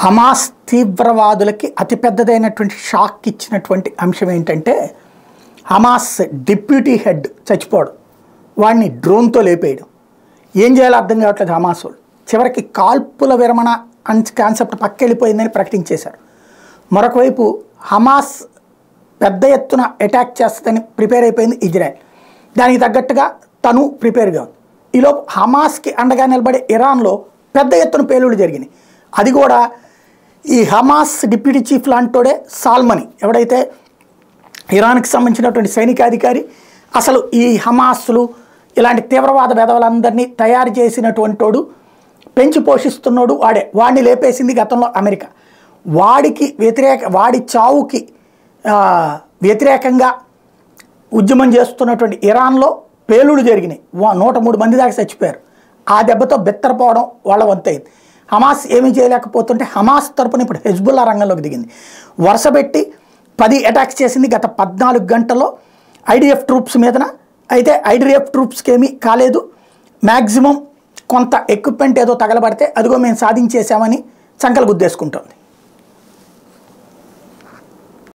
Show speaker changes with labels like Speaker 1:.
Speaker 1: Hamas తీవ్రవాదులకి అతిపెద్దదైనటువంటి shock ఇచ్చినటువంటి అంశం ఏంటంటే హమాస్ డిప్యూటీ హెడ్ చచ్చిపోవడం వాడిని డ్రోన్తో లేపేయడం ఏం చేయాలో అర్థం కావట్లేదు హమాస్ వాళ్ళు చివరికి కాల్పుల విరమణ అన్ కాన్సెప్ట్ పక్కెళ్ళిపోయిందని ప్రకటించేశారు మరొక వైపు హమాస్ పెద్ద ఎత్తున అటాక్ చేస్తుందని ప్రిపేర్ అయిపోయింది ఇజ్రాయెల్ దానికి తగ్గట్టుగా తను ప్రిపేర్గా ఉంది ఈలోపు హమాస్కి అండగా నిలబడే ఇరాన్లో పెద్ద ఎత్తున పేలుళ్ళు జరిగినాయి అది కూడా ఈ హమాస్ డిప్యూటీ చీఫ్ లాంటోడే సాల్మని ఎవడైతే ఇరాన్కి సంబంధించినటువంటి సైనికాధికారి అసలు ఈ హమాస్లు ఇలాంటి తీవ్రవాద వెధవలందరినీ తయారు చేసినటువంటోడు పెంచి పోషిస్తున్నాడు వాడే వాడిని లేపేసింది గతంలో అమెరికా వాడికి వ్యతిరేక వాడి చావుకి ఆ, వ్యతిరేకంగా ఉద్యమం చేస్తున్నటువంటి ఇరాన్లో పేలుడు జరిగినాయి వా- నూట మూడు మంది దాకా చచ్చిపోయారు ఆ దెబ్బతో బెత్తరపోవడం వాళ్ళ వంతైంది హమాస్ ఏమీ చేయలేకపోతుంటే హమాస్ తరపున ఇప్పుడు హెజ్బుల్లా రంగంలోకి దిగింది వరుసపెట్టి పది అటాక్స్ చేసింది గత పద్నాలుగు గంటల్లో ఐడిఎఫ్ ట్రూప్స్ మీదన అయితే ఐడిఎఫ్ ట్రూప్స్కి ఏమీ కాలేదు మ్యాక్సిమం కొంత ఎక్విప్మెంట్ ఏదో తగలబడితే అదిగో మేము సాధించేశామని సంకలు గుద్దేసుకుంటోంది